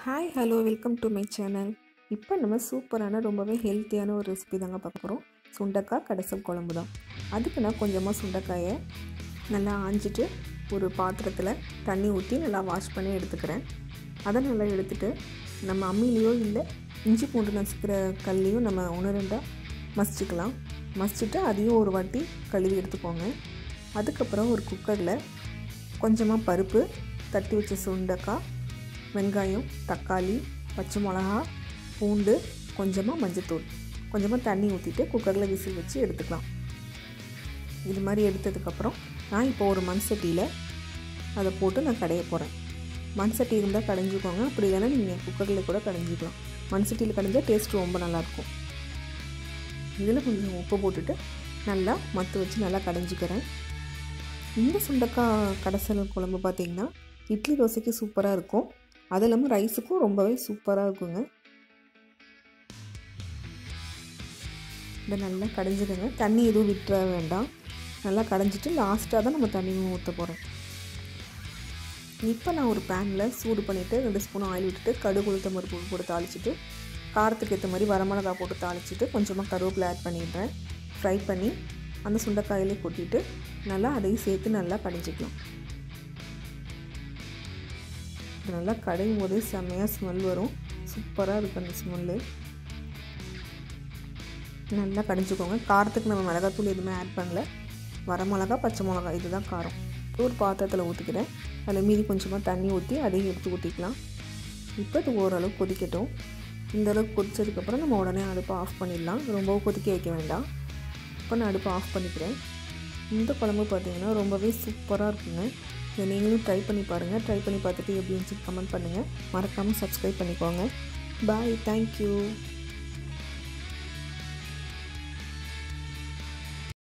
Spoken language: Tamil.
hi hello welcome to my channel இப்போ நம்ம சூப்பரான ரொம்பவே ஹெல்த்தியான ஒரு ரெசிபி தாங்க பார்க்க போகிறோம் சுண்டக்காய் கடைசல் குழம்பு தான் அதுக்கு நான் கொஞ்சமாக சுண்டைக்காயை நல்லா ஆஞ்சிட்டு ஒரு பாத்திரத்தில் தண்ணி ஊற்றி நல்லா வாஷ் பண்ணி எடுத்துக்கிறேன் அதை நல்லா எடுத்துட்டு நம்ம அம்மிலேயோ இல்லை இஞ்சி பூண்டு நசுக்கிற கல்லையோ நம்ம ஒன்று ரெண்டாக மசிச்சுக்கலாம் மசிச்சுட்டு அதையும் ஒரு வாட்டி கழுவி எடுத்துக்கோங்க அதுக்கப்புறம் ஒரு குக்கரில் கொஞ்சமாக பருப்பு தட்டி வச்ச சுண்டக்காய் வெங்காயம் தக்காளி பச்சை மிளகா பூண்டு கொஞ்சமாக மஞ்சத்தூள் கொஞ்சமாக தண்ணி ஊற்றிட்டு குக்கரில் விசில் வச்சு எடுத்துக்கலாம் இது மாதிரி எடுத்ததுக்கப்புறம் நான் இப்போ ஒரு மண் சட்டியில் அதை போட்டு நான் கடைய போகிறேன் மண் சட்டி இருந்தால் கடைஞ்சிக்கோங்க அப்படி இல்லைன்னா நீங்கள் குக்கரில் கூட கடைஞ்சிக்கலாம் மண் சட்டியில் கடைஞ்சால் டேஸ்ட் ரொம்ப நல்லாயிருக்கும் இதில் கொஞ்சம் உப்பு போட்டுட்டு நல்லா மத்து வச்சு நல்லா கடைஞ்சிக்கிறேன் இந்த சுண்டக்காய் கடைசல் குழம்பு பார்த்திங்கன்னா இட்லி தோசைக்கு சூப்பராக இருக்கும் அது இல்லாமல் ரைஸுக்கும் ரொம்பவே சூப்பராக இருக்குங்க இதை நல்லா கடைஞ்சிடுங்க தண்ணி எதுவும் விட்டுற வேண்டாம் நல்லா கடைஞ்சிட்டு லாஸ்ட்டாக தான் நம்ம தண்ணி ஊற்ற போகிறோம் இப்போ நான் ஒரு பேனில் சூடு பண்ணிவிட்டு ரெண்டு ஸ்பூன் ஆயில் விட்டுட்டு கடுகு உளுத்த பருப்பு போட்டு தாளிச்சிட்டு காரத்துக்கு ஏற்ற மாதிரி வரமிளகா போட்டு தாளிச்சிட்டு கொஞ்சமாக கருவேப்பிலை ஆட் பண்ணிடுறேன் ஃப்ரை பண்ணி அந்த சுண்டைக்காயிலே கொட்டிட்டு நல்லா அதையும் சேர்த்து நல்லா கடைஞ்சிக்கலாம் நல்லா கடையும் போதே செம்மையாக ஸ்மெல் வரும் சூப்பராக இருக்கும் அந்த ஸ்மெல்லு நல்லா கடைஞ்சிக்கோங்க காரத்துக்கு நம்ம மிளகாத்தூள் எதுவுமே ஆட் பண்ணல வரமிளகா பச்சை மிளகா இதுதான் காரம் ஒரு பாத்திரத்தில் ஊற்றிக்கிறேன் அதில் மீதி கொஞ்சமாக தண்ணி ஊற்றி அதையும் எடுத்து ஊற்றிக்கலாம் இப்போ இது ஓரளவு கொதிக்கட்டும் இந்த அளவுக்கு கொதிச்சதுக்கப்புறம் நம்ம உடனே அடுப்பை ஆஃப் பண்ணிடலாம் ரொம்பவும் கொதிக்க வைக்க வேண்டாம் இப்போ நான் அடுப்பை ஆஃப் பண்ணிக்கிறேன் இந்த குழம்பு பார்த்திங்கன்னா ரொம்பவே சூப்பராக இருக்குங்க இதை நீங்களும் ட்ரை பண்ணி பாருங்கள் ட்ரை பண்ணி பார்த்துட்டு எப்படி இருந்துச்சு கமெண்ட் பண்ணுங்கள் மறக்காமல் சப்ஸ்கிரைப் பண்ணிக்கோங்க பாய் தேங்க்யூ